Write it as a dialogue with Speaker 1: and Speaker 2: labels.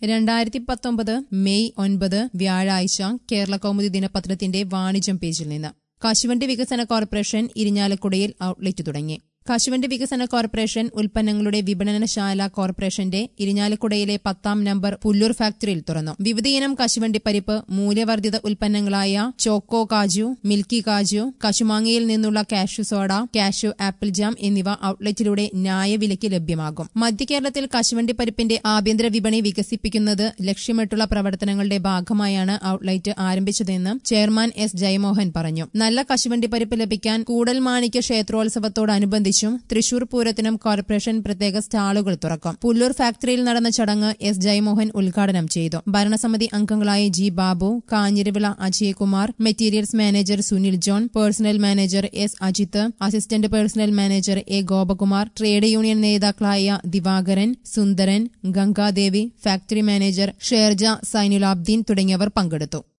Speaker 1: രണ്ടായിരത്തി പത്തൊമ്പത് മെയ് ഒൻപത് വ്യാഴാഴ്ച കേരള കൗമുദി ദിനപത്രത്തിന്റെ വാണിജ്യം പേജിൽ നിന്ന് കശുവണ്ടി വികസന കോർപ്പറേഷൻ ഇരിഞ്ഞാലക്കുടയിൽ ഔട്ട്ലെറ്റ് തുടങ്ങി കശുവണ്ടി വികസന കോർപ്പറേഷൻ ഉൽപ്പന്നങ്ങളുടെ വിപണനശാല കോർപ്പറേഷന്റെ ഇരിഞ്ഞാലക്കുടയിലെ പത്താം നമ്പർ പുല്ലൂർ ഫാക്ടറിയിൽ തുറന്നു വിവിധയിനം കശുവണ്ടി പരിപ്പ് മൂല്യവർദ്ധിത ഉൽപ്പന്നങ്ങളായ ചോക്കോ കാജു മിൽക്കി കാജു കശുമാങ്ങയിൽ നിന്നുള്ള cashew soda cashew apple jam എന്നിവ ഔട്ട്ലെറ്റിലൂടെ ന്യായവിലയ്ക്ക് ലഭ്യമാകും മധ്യ കേരളത്തിൽ കശുവണ്ടി പരിപ്പിന്റെ ആഭ്യന്തര വിപണി വികസിപ്പിക്കുന്നത് ലക്ഷ്യമിട്ടുള്ള പ്രവർത്തനങ്ങളുടെ ഭാഗമായാണ് ഔട്ട്ലെറ്റ് ആരംഭിച്ചതെന്ന് ചെയർമാൻ എസ് ജയമോഹൻ പറഞ്ഞു നല്ല കശുവണ്ടി പരിപ്പ് ലഭിക്കാൻ കൂടൽമാണിക്യ ക്ഷേത്രോത്സവത്തോടനുബന്ധിച്ചും തൃശൂർ പൂരത്തിനും കോർപ്പറേഷൻ പ്രത്യേക സ്റ്റാളുകൾ തുറക്കും പുല്ലൂർ ഫാക്ടറിയിൽ നടന്ന ചടങ്ങ് എസ് ജയമോഹൻ ഉദ്ഘാടനം ചെയ്തു ഭരണസമിതി അംഗങ്ങളായ G Babu Kanjiravila Ajayakumar materials manager Sunil John personnel manager S Ajith assistant personnel manager A Gopakumar trade union നേതാക്കളായ ദിവാകരൻ സുന്ദരൻ ഗംഗാദേവി ഫാക്ടറി മാനേജർ ഷേർജ സൈനുലാബ്ദീൻ തുടങ്ങിയവർ പങ്കെടുത്തു